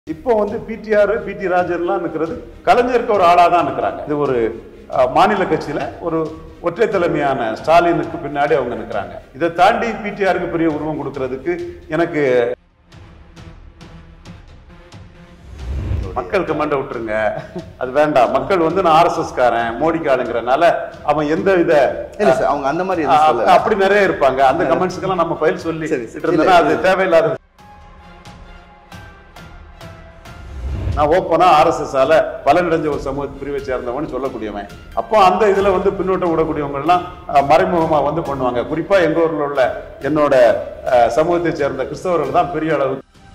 இப்போ வந்து பிடிஆர் பிடி ராஜன்லாம் நிற்கிறது கலைஞருக்கு ஒரு ஆளாக தான் நிற்கிறாங்க இது ஒரு அஹ், மாநில கட்சியில் ஒரு ஒற்றை தலைமையான ஸ்டாலினுக்கு பின்னாடி அவங்க நிற்கிறாங்க இதை தாண்டி பிடிஆருக்கு பெரிய உருவம் கொடுக்கறதுக்கு எனக்கு மக்கள் கமெண்ட விட்டுருங்க அது வேண்டாம் மக்கள் வந்து நான் ஆர்எஸ்எஸ் காரன் மோடிக்கு ஆளுங்கிறனால அவன் எந்த வித இல்ல சார் அவங்க அந்த மாதிரி எதுவும் அஹ், சொல்லல அப்படி நிறைய இருப்பாங்க அந்த கமெண்ட்ஸ்க்கெல்லாம் நம்ம பயில் சொல்லி சரி, சரி. இருந்தோம்னா அது தேவையில்லாத நான் ஓப்பனா ஆர்எஸ்எஸ் ஆல பலனடைஞ்ச ஒரு சமூக பிரிவை சேர்ந்தவன் சொல்லக்கூடியவன் அப்போ அந்த இதுல வந்து பின்னோட்டம் விடக்கூடியவங்க எல்லாம் அஹ், மறைமுகமா வந்து பண்ணுவாங்க குறிப்பா எங்க ஊர்ல உள்ள என்னோட அஹ், சமூகத்தை சேர்ந்த கிறிஸ்தவர்கள் தான் பெரிய அளவு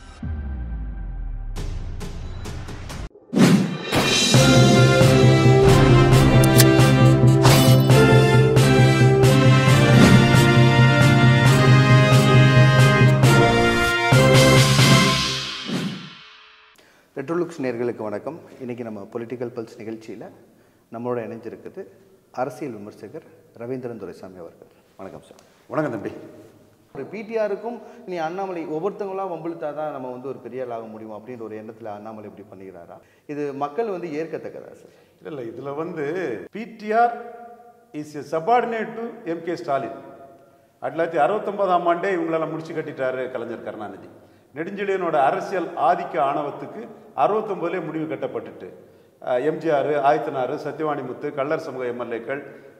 ரெட்ரோலுக்ஸ் நேர்களுக்கு வணக்கம் இன்னைக்கு நம்ம பொலிட்டிக்கல் பல்ஸ் நிகழ்ச்சியில் நம்மளோட இணைஞ்சிருக்குது அரசியல் விமர்சகர் ரவீந்திரன் துரைசாமி அவர்கள் வணக்கம் சார் வணக்கம் தம்பி ஒரு பிடிஆருக்கும் நீ அண்ணாமலை ஒவ்வொருத்தவங்களாம் வம்பிழுத்தா தான் நம்ம வந்து ஒரு பெரிய ஆள் ஆக முடியும் அப்படின்ற ஒரு எண்ணத்தில் அண்ணாமலை இப்படி பண்ணிக்கிறாரா இது மக்கள் வந்து ஏற்கத்தக்கதா சார் இல்ல இல்ல இதுல வந்து PTR is a subordinate to M K Stalin ஆயிரத்தி தொள்ளாயிரத்தி அறுபத்தொன்பதாம் ஆண்டே இவங்களெல்லாம் முடிச்சு கட்டிட்டாரு கலைஞர் கருணாநிதி நெடுஞ்செழியனோட அரசியல் ஆதிக்க ஆணவத்துக்கு அறுபத்தொன்பதுலேயே முடிவு கட்டப்பட்டுட்டு அஹ், எம்ஜிஆர் ஆயத்தனார் சத்யவாணி முத்து கள்ளர் சமூக எம்எல்ஏக்கள்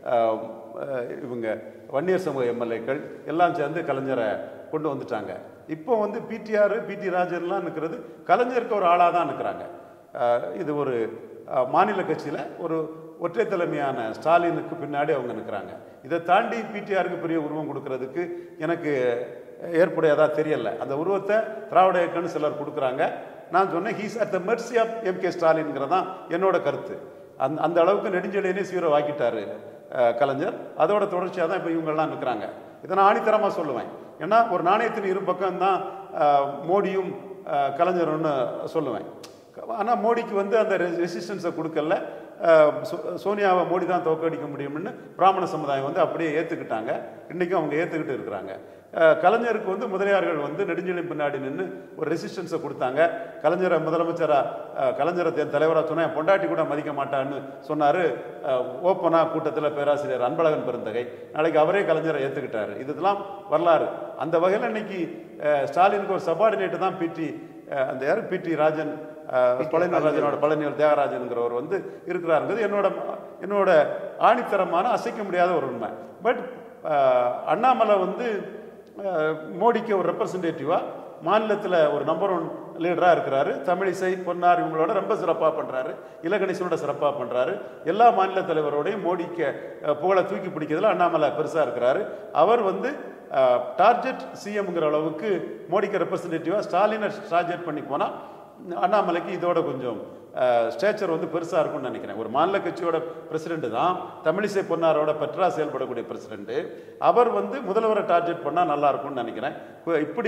இவங்க வன்னியர் சமூக எம்எல்ஏக்கள் எல்லாம் சேர்ந்து கலைஞரை கொண்டு வந்துட்டாங்க இப்போ வந்து பிடிஆர் பிடி ராஜன்லாம் நிற்கிறது கலைஞருக்கு ஒரு ஆளாக தான் நிற்கிறாங்க அஹ் இது ஒரு அஹ், மாநில கட்சியில் ஒரு ஒற்றை தலைமையான ஸ்டாலினுக்கு பின்னாடி அவங்க நிற்கிறாங்க இதை தாண்டி பிடிஆருக்கு பெரிய உருவம் கொடுக்கறதுக்கு எனக்கு ஏற்புடையதா தெரியல அந்த உருவத்தை திராவிட இயக்கம்னு சிலர் கொடுக்குறாங்க நான் சொன்னேன் he's at the mercy of M K ஸ்டாலின்ங்கிறதான் என்னோட கருத்து அந்த அந்த அளவுக்கு நெடுஞ்செழியனே சீர வாக்கிட்டாரு அஹ், கலைஞர் அதோட தொடர்ச்சியாக தான் இப்போ இவங்கெல்லாம் நிற்கிறாங்க இதை நான் ஆணித்தரமாக சொல்லுவேன் ஏன்னா ஒரு நாணயத்தின் இரு பக்கம் தான் மோடியும் அஹ், கலைஞரும்னு சொல்லுவேன் ஆனால் மோடிக்கு வந்து அந்த ரெசிஸ்டன்ஸை கொடுக்கல அஹ், சோ- சோனியாவை மோடி தான் தோக்கடிக்க முடியும்னு பிராமண சமுதாயம் வந்து அப்படியே ஏற்றுக்கிட்டாங்க இன்றைக்கும் அவங்க ஏற்றுக்கிட்டு இருக்கிறாங்க அஹ், கலைஞருக்கு வந்து முதலியார்கள் வந்து நெடுஞ்செழியன் பின்னாடி நின்று ஒரு ரெசிஸ்டன்ஸை கொடுத்தாங்க கலைஞரை முதலமைச்சராக கலைஞரை தே- தலைவரா சொன்னா என் பொண்டாட்டி கூட மதிக்க மாட்டான்னு சொன்னார் ஓப்பனாக கூட்டத்தில் பேராசிரியர் அன்பழகன் பெருந்தகை நாளைக்கு அவரே கலைஞரை ஏற்றுக்கிட்டாரு இதெல்லாம் வரலாறு அந்த வகையில் இன்னைக்கு அஹ், ஸ்டாலினுக்கு ஒரு சபார்டினேட் தான் பிடி அந்த யார் பிடி ராஜன் பழனிராஜனோட பழனியல் தியாகராஜனுங்கிறவர் வந்து இருக்கிறாருங்கிறது என்னோட என்னோட ஆணித்தரமான அசைக்க முடியாத ஒரு உண்மை பட் அண்ணாமலை வந்து அஹ், மோடிக்கு ஒரு ரெப்ரசன்டேட்டிவாக மாநிலத்தில் ஒரு நம்பர் ஒன் லீடராக இருக்கிறாரு தமிழிசை பொன்னார் இவங்களோட ரொம்ப சிறப்பாக பண்ணுறாரு இலகணேசனோட சிறப்பாக பண்ணுறாரு எல்லா மாநில தலைவரோடையும் மோடிக்கு அஹ், புகழை தூக்கி பிடிக்கிறதுல அண்ணாமலை பெருசாக இருக்கிறாரு அவர் வந்து டார்கெட் சிஎம்ங்கிற அளவுக்கு மோடிக்கு ரெப்ரசன்டேட்டிவாக ஸ்டாலினை டார்கெட் பண்ணி போனால் அண்ணாமலைக்கு இதோட கொஞ்சம் ஸ்டேச்சர் வந்து பெருசாக இருக்கும்னு நினைக்கிறேன் ஒரு மாநில கட்சியோட பிரசிடென்ட் தான் தமிழிசை பொன்னாரோட பெற்றா செயல்படக்கூடிய பிரசிடென்ட் அவர் வந்து முதல்வரை டார்கெட் பண்ணால் நல்லா இருக்கும்னு நினைக்கிறேன் கு- இப்படி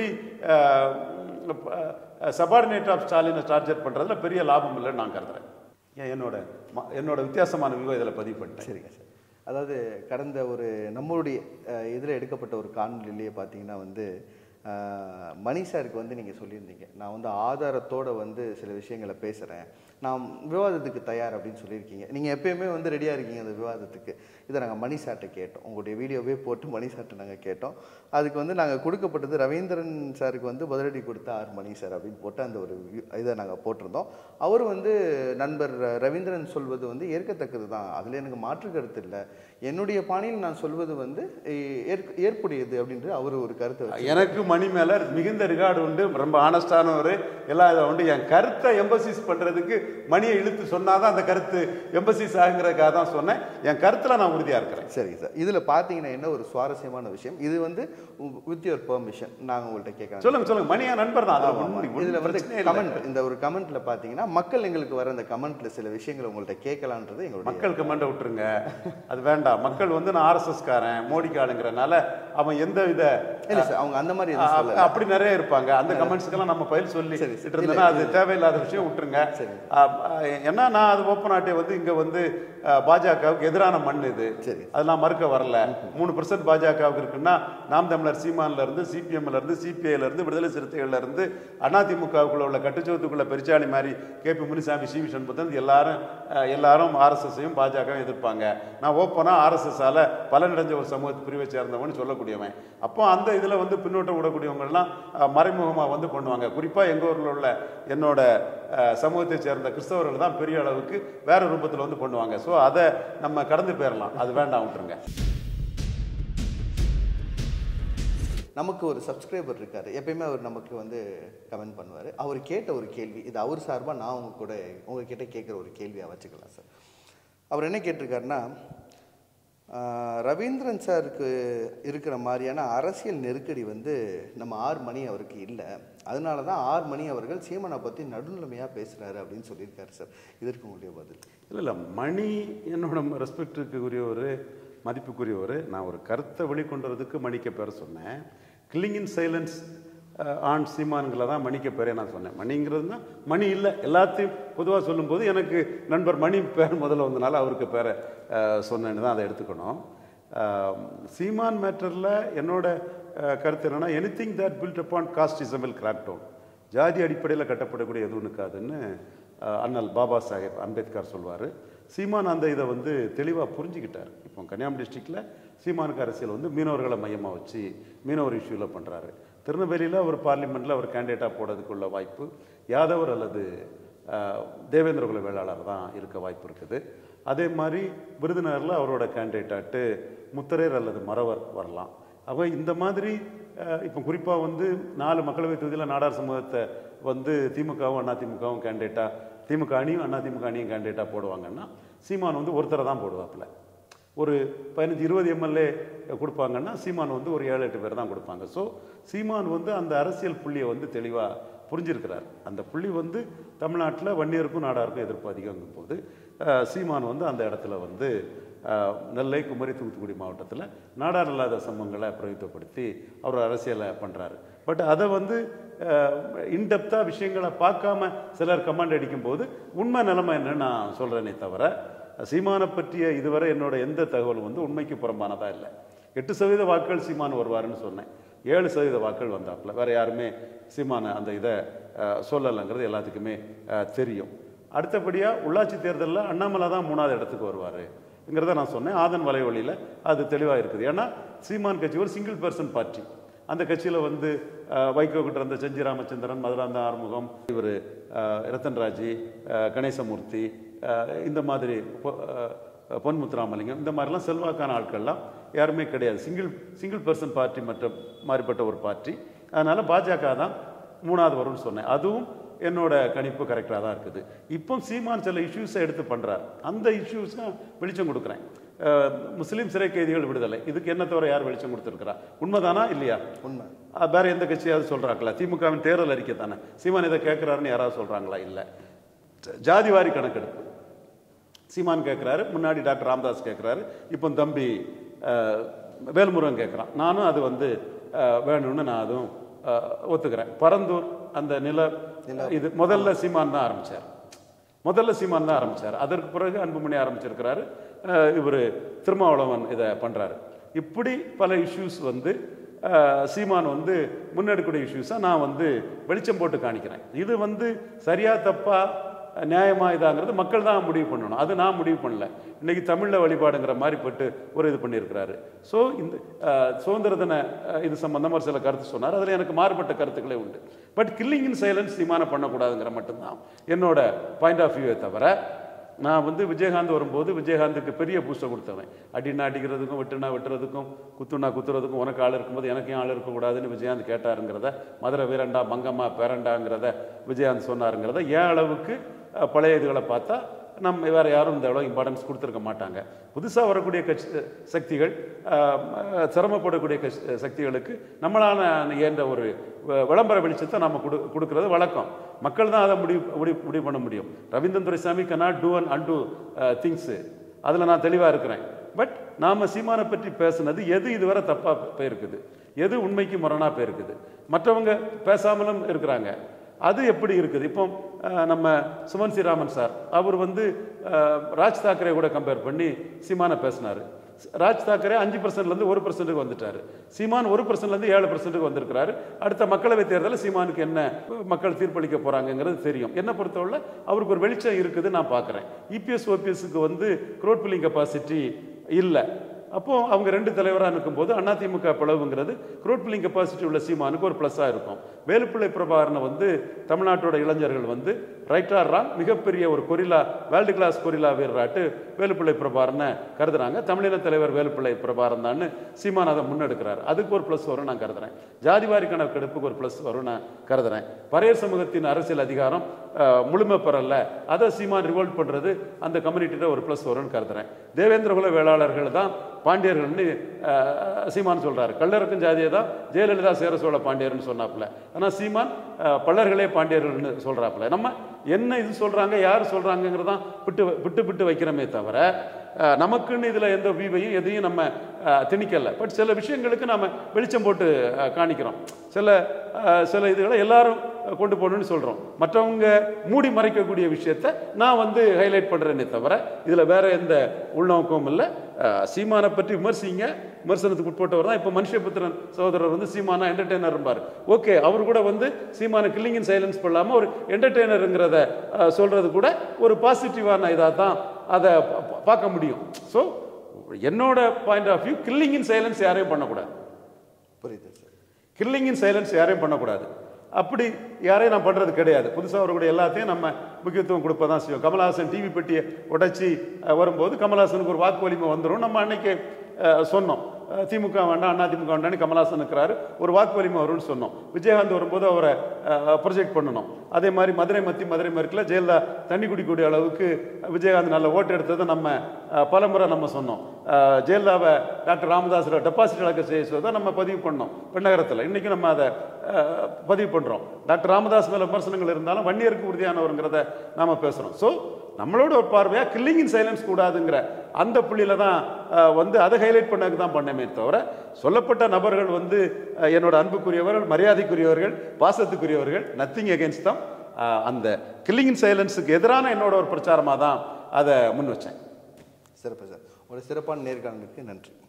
சபார்டினேட் ஆஃப் ஸ்டாலினை டார்கெட் பண்ணுறதுல பெரிய லாபம் இல்லைன்னு நான் கருதுறேன் ஏன் என்னோட ம- என்னோட வித்தியாசமான வியூவை இதில் பதிவு பண்ணிட்டேன் சரிங்க சார் அதாவது கடந்த ஒரு நம்மளுடைய இதில் எடுக்கப்பட்ட ஒரு காணொலியிலேயே பார்த்தீங்கன்னா வந்து அஹ், மணி சாருக்கு வந்து நீங்கள் சொல்லியிருந்தீங்க நான் வந்து ஆதாரத்தோட வந்து சில விஷயங்களை பேசுகிறேன் நான் விவாதத்துக்கு தயார் அப்படின்னு சொல்லியிருக்கீங்க நீங்கள் எப்பயுமே வந்து ரெடியாக இருக்கீங்க அந்த விவாதத்துக்கு இதை நாங்கள் மணி சார்ட்ட கேட்டோம் உங்களுடைய வீடியோவே போட்டு மணி சார்ட்ட நாங்கள் கேட்டோம் அதுக்கு வந்து நாங்கள் கொடுக்கப்பட்டது ரவீந்திரன் சாருக்கு வந்து பதிலடி கொடுத்த ஆர் மணி சார் அப்படின்னு போட்டு அந்த ஒரு வி- இதை நாங்கள் போட்டிருந்தோம் அவர் வந்து நண்பர் ரவீந்திரன் சொல்வது வந்து ஏற்கத்தக்கது தான் அதில் எனக்கு மாற்று கருத்து இல்லை என்னுடைய பாணியில் நான் சொல்வது வந்து ஏ- ஏற்க ஏற்புடையது அப்படின்ற அவர் ஒரு கருத்தை வச்சு எனக்கு மணி மேல மிகுந்த ரிகார்டு உண்டு ரொம்ப ஆனஸ்டானவர் எல்லாம் இதை உண்டு என் கருத்தை எம்பசிஸ் பண்றதுக்கு மணியை இழுத்து சொன்னாதான் அந்த கருத்து எம்பசிஸ் ஆகுங்கிறதுக்காக தான் சொன்னேன் என் கருத்துல நான் உறுதியா இருக்கிறேன் சரிங்க சார் இதில் பார்த்தீங்கன்னா என்ன ஒரு சுவாரஸ்யமான விஷயம் இது வந்து வித் யுவர் பெர்மிஷன் நாங்கள் உங்கள்கிட்ட கேட்குறோம் சொல்லுங்க சொல்லுங்க மணி என் நண்பர் தான் அதுல ஒண்ணும் ஒண்ணும் இதில் வந்து பிரச்சனையே இல்லை. கமெண்ட் இந்த ஒரு கமெண்ட்ல பார்த்தீங்கன்னா மக்கள் எங்களுக்கு வர அந்த கமெண்ட்ல சில விஷயங்களை உங்கள்கிட்ட கேட்கலான்றது எங்களுடைய மக்கள் கமெண்ட விட்டுருங்க அது வேண்டாம் மக்கள் வந்து நான் ஆர்எஸ்எஸ் காரன் மோடிக்கு ஆளுங்கிறனால அவன் எந்த வித இல்லை சார் அவங்க அந்த மாதிரி எதுவும் அ- சொல்லல அப்படி நிறைய இருப்பாங்க அந்த கமெண்ட்ஸ்க்கெல்லாம் நம்ம பயில் சொல்லி சரி, சரி. இருந்தோம்னா அது தேவையில்லாத விஷயம் விட்டுருங்க அ, அ, ஏன்னா நான் அது ஓப்பன் ஆட்டே வந்து இங்க வந்து அ, பாஜகவுக்கு எதிரான மண் இது சரி. அதெல்லாம் மறுக்க வரல மூணு பர்சன்ட் பாஜகவுக்கு இருக்குன்னா நாம் தமிழர் சீமான்ல இருந்து சிபிஎம்ல இருந்து சிபிஐல இருந்து விடுதலை சிறுத்தைகள்ல இருந்து அதிமுகவுக்குள்ள உள்ள கட்டுச்சோத்துக்குள்ள பெருச்சாளி மாதிரி K P Munisamy C V Shanmugan எல்லாரும் அஹ், எல்லாரும் ஆர்எஸ்எஸ்ஸையும் பாஜகவும் எதிர்ப்பாங்க நான் ஓப்பனா ஆர்எஸ்எஸ்ஸால பலனடைஞ்ச ஒரு சமூகத்து பிரிவை சேர்ந்தவன் சொல்லக்கூடியவன் அப்போ அந்த இதுல வந்து பின்னோட்டம் விடக்கூடியவங்கெல்லாம் அஹ், மறைமுகமா வந்து பண்ணுவாங்க குறிப்பா எங்க ஊர்ல உள்ள என்னோட அஹ், சமூகத்தை சேர்ந்த கிறிஸ்தவர்கள் தான் பெரிய அளவுக்கு வேற ரூபத்தில் வந்து பண்ணுவாங்க ஸோ அதை நம்ம கடந்து போயிடலாம் அது வேண்டாம் விட்டுருங்க நமக்கு ஒரு சப்ஸ்கிரைபர் இருக்காரு எப்பயுமே அவர் நமக்கு வந்து கமெண்ட் பண்ணுவார் அவர் கேட்ட ஒரு கேள்வி இது அவர் சார்பாக நான் உங்க கூட உங்ககிட்ட கேட்குற ஒரு கேள்வியாக வச்சுக்கலாம் சார் அவர் என்ன கேட்டிருக்காருன்னா ஆஹ், ரவீந்திரன் சாருக்கு இருக்கிற மாதிரியான அரசியல் நெருக்கடி வந்து நம்ம ஆர் மணி அவருக்கு இல்லை அதனால தான் ஆர் மணி அவர்கள் சீமனை பற்றி நடுநிலைமையாக பேசுகிறாரு அப்படின்னு சொல்லியிருக்காரு சார் இதற்கு உங்களுடைய பதில் இல்லை இல்லை மணி என்னோட ரெஸ்பெக்டுக்கு உரியவர் மதிப்புக்குரியவர் நான் ஒரு கருத்தை வெளிக்கொண்டுறதுக்கு மணிக்க பேர் சொன்னேன் கில்லிங் இன் சைலன்ஸ் ஆண் சீமான்களை தான் மணிக்க பேரே நான் சொன்னேன் மணிங்கிறதுனா மணி இல்லை எல்லாத்தையும் பொதுவாக சொல்லும்போது எனக்கு நண்பர் மணி பேர் முதல்ல வந்தனால அவருக்கு பேரை அஹ், சொன்னேன்னு தான் அதை எடுத்துக்கணும் அஹ், சீமான் மேட்டரில் என்னோட அஹ், கருத்து என்னன்னா anything that built upon casteism will crack down ஜாதி அடிப்படையில் கட்டப்படக்கூடிய எதுவும் இருக்காதுன்னு அஹ், அண்ணல் பாபா சாஹேப் அம்பேத்கர் சொல்வார் சீமான் அந்த இதை வந்து தெளிவாக புரிஞ்சுக்கிட்டார் இப்போ கன்னியாகுமரி டிஸ்ட்ரிக்டில் சீமானுக்கு அரசியல் வந்து மீனவர்களை மையமாக வச்சு மீனவர் இஷ்யூவில் பண்ணுறாரு திருநெல்வேலியில் அவர் பார்லிமெண்ட்டில் அவர் கேண்டிடேட்டாக போடுறதுக்குள்ள வாய்ப்பு யாதவர் அல்லது அஹ், தேவேந்திர குல வேளாளர் தான் இருக்க வாய்ப்பு இருக்குது அதே மாதிரி விருதுநகரில் அவரோட கேண்டிடேட்டாட்டு முத்தரேர் அல்லது மறவர் வரலாம் அப்போ இந்த மாதிரி அஹ், இப்போ குறிப்பாக வந்து நாலு மக்களவைத் தொகுதியில் நாடார் சமூகத்தை வந்து திமுகவும் அதிமுகவும் கேண்டிடேட்டாக திமுக அணியும் அதிமுக அணியும் கேண்டிடேட்டாக போடுவாங்கன்னா சீமான் வந்து ஒருத்தரை தான் போடுவாப்புல ஒரு பதினஞ்சு இருபது எம்எல்ஏ கொடுப்பாங்கன்னா சீமான் வந்து ஒரு ஏழு எட்டு பேர் தான் கொடுப்பாங்க ஸோ சீமான் வந்து அந்த அரசியல் புள்ளியை வந்து தெளிவாக புரிஞ்சிருக்கிறார் அந்த புள்ளி வந்து தமிழ்நாட்டில் வன்னியருக்கும் நாடாருக்கும் எதிர்ப்பு அதிகங்கும் போது அஹ், சீமான் வந்து அந்த இடத்துல வந்து அஹ், நெல்லை குமரி தூத்துக்குடி மாவட்டத்தில் நாடார் இல்லாத சம்பவங்களை பிரயோகப்படுத்தி அவர் அரசியலை பண்ணுறாரு பட் அதை வந்து இன்டெப்த்தாக விஷயங்களை பார்க்காம சிலர் கமாண்ட் அடிக்கும்போது உண்மை நிலைமை என்னன்னு நான் சொல்கிறேனே தவிர சீமானை பற்றிய இதுவரை என்னோட எந்த தகவலும் வந்து உண்மைக்கு புறம்பானதா இல்லை எட்டு சதவீத வாக்குகள் சீமான் வருவாருன்னு சொன்னேன் ஏழு சதவீத வாக்குகள் வந்தாப்புல வேற யாருமே சீமான அந்த இதை அஹ், சொல்லலைங்கிறது எல்லாத்துக்குமே அஹ், தெரியும் அடுத்தபடியாக உள்ளாட்சி தேர்தலில் அண்ணாமலை தான் மூணாவது இடத்துக்கு வருவாருங்கிறத நான் சொன்னேன் ஆதன் வலைவழியில் அது தெளிவாக இருக்குது ஏன்னா சீமான் கட்சி ஒரு சிங்கிள் பர்சன் பார்ட்டி அந்த கட்சியில் வந்து அஹ், வைகோ கிட்ட இருந்த செஞ்சி ராமச்சந்திரன் மதுராந்த ஆறுமுகம் இவர் ரத்தன்ராஜி அஹ், கணேசமூர்த்தி அஹ், இந்த மாதிரி பொ- அஹ், பொன் முத்துராமலிங்கம் இந்த மாதிரிலாம் செல்வாக்கான ஆட்கள்லாம் யாருமே கிடையாது சிங்கிள் சிங்கிள் பர்சன் பார்ட்டி மற்ற மாறிப்பட்ட ஒரு பார்ட்டி அதனால பாஜக தான் மூணாவது வரும்னு சொன்னேன் அதுவும் என்னோட கணிப்பு கரெக்டாக தான் இருக்குது இப்போ சீமான் சில இஷ்யூஸை எடுத்து பண்ணுறார் அந்த இஷ்யூஸை வெளிச்சம் கொடுக்குறேன் அஹ், முஸ்லீம் சிறை கைதிகள் விடுதலை இதுக்கு என்ன தவிர யார் வெளிச்சம் கொடுத்துருக்கிறா உண்மைதானா இல்லையா உண்மை அஹ், வேற எந்த கட்சியாவது சொல்றாங்களா திமுகவின் தேர்தல் அறிக்கை தானே சீமான் இதை கேட்குறாருன்னு யாராவது சொல்றாங்களா இல்லை ஜாதிவாரி கணக்கெடுப்பு சீமான் கேட்குறாரு முன்னாடி டாக்டர் ராமதாஸ் கேட்குறாரு இப்போ தம்பி அஹ், வேல்முருகன் கேட்குறான் நானும் அது வந்து அஹ், வேணும்னு நான் அதுவும் அஹ், ஒத்துக்கிறேன் பரந்தூர் அந்த நில இது முதல்ல சீமான் தான் ஆரம்பிச்சார் முதல்ல சீமான் தான் ஆரம்பிச்சார் அதற்கு பிறகு அன்புமணி ஆரம்பிச்சிருக்கிறாரு இவர் திருமாவளவன் இதை பண்றாரு இப்படி பல இஷ்யூஸ் வந்து அஹ், சீமான் வந்து முன்னெடுக்கக்கூடிய இஷ்யூஸை நான் வந்து வெளிச்சம் போட்டு காணிக்கிறேன் இது வந்து சரியா தப்பா நியாயமா இதாங்கிறது மக்கள் தான் முடிவு பண்ணணும் அது நான் முடிவு பண்ணல இன்னைக்கு தமிழில் வழிபாடுங்கிற மாதிரி பட்டு ஒரு இது பண்ணியிருக்கிறாரு ஸோ இந்த அஹ், சுதந்திர தின அஹ், இது சம்பந்தமாக சில கருத்து சொன்னார் அதில் எனக்கு மாறுபட்ட கருத்துக்களே உண்டு பட் கில்லிங் இன் சைலன்ஸ் சீமான பண்ணக்கூடாதுங்கிற மட்டும்தான் என்னோட பாயிண்ட் ஆஃப் வியூவை தவிர நான் வந்து விஜயகாந்த் வரும்போது விஜயகாந்துக்கு பெரிய பூஸ்டர் கொடுத்தவன் அடினா அடிக்கிறதுக்கும் வெட்டுனா வெட்டுறதுக்கும் குத்துனா குத்துறதுக்கும் உனக்கு ஆள் இருக்கும்போது எனக்கு ஏன் ஆள் இருக்கக்கூடாதுன்னு விஜயகாந்த் கேட்டாருங்கிறத மதுரை வீரண்டா மங்கம்மா பேரண்டாங்கிறத விஜயகாந்த் சொன்னாருங்கிறத ஏன் அளவுக்கு அஹ், பழைய இதுகளை பார்த்தா நம்ம வேற யாரும் இந்த அளவு இம்பார்ட்டன்ஸ் கொடுத்துருக்க மாட்டாங்க புதுசாக வரக்கூடிய கட்சி சக்திகள் அஹ், அஹ், சிரமப்படக்கூடிய கட்சி சக்திகளுக்கு நம்மளான ஏன்ற ஒரு வ- விளம்பர வெளிச்சத்தை நம்ம கொடு கொடுக்கறது வழக்கம் மக்கள் தான் அதை முடிவு முடிவு முடிவு பண்ண முடியும் Ravindran Duraisamy cannot do and undo things அதில் நான் தெளிவாக இருக்கிறேன் பட் நாம சீமானை பற்றி பேசுனது எது இதுவரை தப்பா போயிருக்குது எது உண்மைக்கு முரணா போயிருக்குது மற்றவங்க பேசாமலும் இருக்கிறாங்க அது எப்படி இருக்குது இப்போ அஹ், நம்ம சுமன் ஸ்ரீராமன் சார் அவர் வந்து அஹ், ராஜ் தாக்கரே கூட கம்பேர் பண்ணி சீமானை பேசினாரு ராஜ் தாக்கரே அஞ்சு பர்சன்ட்லேருந்து ஒரு பர்சன்ட்டுக்கு வந்துட்டாரு சீமான் ஒரு பர்சன்ட்லேருந்து ஏழு பர்சன்ட்டுக்கு வந்திருக்கிறாரு அடுத்த மக்களவை தேர்தலில் சீமானுக்கு என்ன மக்கள் தீர்ப்பளிக்க போறாங்கங்கிறது தெரியும் என்ன பொறுத்தவரை அவருக்கு ஒரு வெளிச்சம் இருக்குது நான் பார்க்குறேன் இபிஎஸ் ஓபிஎஸ்க்கு வந்து க்ரோட் பில்லிங் கெப்பாசிட்டி இல்லை அப்போ அவங்க ரெண்டு தலைவராக இருக்கும்போது அதிமுக பிளவுங்கிறது க்ரோட் பில்லிங் கெப்பாசிட்டி உள்ள சீமானுக்கு ஒரு ப்ளஸ்ஸாக இருக்கும் வேலுப்பிள்ளை பிரபாகரனை வந்து தமிழ்நாட்டோட இளைஞர்கள் வந்து ரைட்டா ராங் மிகப்பெரிய ஒரு கொரில்லா வேர்ல்டு கிளாஸ் கொரில்லா வீரராட்டு வேலுப்பிள்ளை பிரபாகரனை கருதுறாங்க தமிழின தலைவர் வேலுப்பிள்ளை பிரபாகரன் தான் சீமான் அதை முன்னெடுக்கிறார் அதுக்கு ஒரு ப்ளஸ் வரும் நான் கருதுறேன் ஜாதிவாரி கணக்கெடுப்புக்கு ஒரு ப்ளஸ் வரும் நான் கருதுறேன் பரையர் சமூகத்தின் அரசியல் அதிகாரம் அஹ், முழுமை பெறல அதை சீமான் ரிவோல்ட் பண்றது அந்த கம்யூனிட்டியில் ஒரு ப்ளஸ் வரும்னு கருதுறேன் தேவேந்திரகுல வேளாளர்கள் தான் பாண்டியர்கள்னு அஹ், சீமான் சொல்றாரு கள்ளருக்கும் ஜாதியை தான் ஜெயலலிதா சேர சோழ பாண்டியர்னு சொன்னாப்புல ஆனால் சீமான் அஹ், பல்லர்களே பாண்டியர்கள்னு சொல்றாப்புல நம்ம என்ன இது சொல்றாங்க யார் சொல்றாங்கங்கிறதான் விட்டு விட்டு விட்டு வைக்கிறோமே தவிர அஹ், நமக்குன்னு இதில் எந்த வீவையும் எதையும் நம்ம அஹ், திணிக்கல பட் சில விஷயங்களுக்கு நாம வெளிச்சம் போட்டு அஹ், காணிக்கிறோம் சில அஹ், சில இதுகளை எல்லாரும் கொண்டு போகணும்னு சொல்கிறோம் மற்றவங்க மூடி மறைக்கக்கூடிய விஷயத்த நான் வந்து ஹைலைட் பண்ணுறேனே தவிர இதில் வேற எந்த உள்நோக்கமும் இல்லை அஹ், சீமானை பற்றி விமர்சிங்க விமர்சனத்துக்கு உட்பட்டவர் தான் இப்போ மனுஷபுத்திரன் சகோதரர் வந்து சீமானா என்டர்டெய்னர் இருப்பார் ஓகே அவர் கூட வந்து சீமான கில்லிங் இன் சைலன்ஸ் பண்ணாமல் ஒரு என்டர்டெய்னருங்கிறத அஹ், சொல்றது கூட ஒரு பாசிட்டிவான இதாக தான் அதை பா- பா- பார்க்க முடியும் ஸோ என்னோட point of view killing in silence யாரையும் பண்ணக்கூடாது புரியுது சார் கில்லிங் இன் சைலன்ஸ் யாரையும் பண்ணக்கூடாது அப்படி யாரையும் நான் பண்ணுறது கிடையாது புதுசாக வரக்கூடிய எல்லாத்தையும் நம்ம முக்கியத்துவம் கொடுப்பதான் செய்வோம் கமலஹாசன் டிவி பெட்டியை உடைச்சி அஹ், வரும்போது கமலஹாசனுக்கு ஒரு வாக்கு வலிமை வந்துடும் நம்ம அன்னைக்கு அஹ், சொன்னோம் அஹ், திமுக வேண்டாம் அதிமுக வேண்டாம்னு கமலஹாசன் இருக்கிறாரு ஒரு வாக்கு வலிமை வரும்னு சொன்னோம் விஜயகாந்த் வரும்போது அவரை ப்ரொஜெக்ட் பண்ணணும் அதே மாதிரி மதுரை மத்தி மதுரை மறுக்கில் ஜெயலலிதா தண்ணி குடிக்கக்கூடிய அளவுக்கு விஜயகாந்த் நல்ல ஓட்டு எடுத்ததை நம்ம அஹ், பலமுறை நம்ம சொன்னோம் அஹ், ஜெயலலிதாவை டாக்டர் ராமதாஸ் டெபாசிட் இழக்க செய்ய சொல்லி நம்ம பதிவு பண்ணோம் பெண்ணகரத்தில் இன்னைக்கு நம்ம அதை அஹ், பதிவு பண்ணுறோம் டாக்டர் ராமதாஸ் மேல விமர்சனங்கள் இருந்தாலும் வன்னியருக்கு உறுதியானவருங்கிறத நாம பேசுகிறோம் ஸோ நம்மளோட ஒரு பார்வையாக கில்லிங் இன் சைலன்ஸ் கூடாதுங்கிற அந்த புள்ளியில தான் அஹ், வந்து அதை ஹைலைட் பண்ணதுக்கு தான் பண்ணமே தவிர சொல்லப்பட்ட நபர்கள் வந்து அஹ், என்னோட அன்புக்குரியவர்கள் மரியாதைக்குரியவர்கள் பாசத்துக்குரியவர்கள் நத்திங் அகேன்ஸ்ட் தான் அந்த கில்லிங் இன் சைலன்ஸுக்கு எதிரான என்னோட ஒரு பிரச்சாரமாக தான் அதை முன் வச்சேன் சிறப்பு சார் ஒரு சிறப்பான நேர்காணலுக்கு நன்றி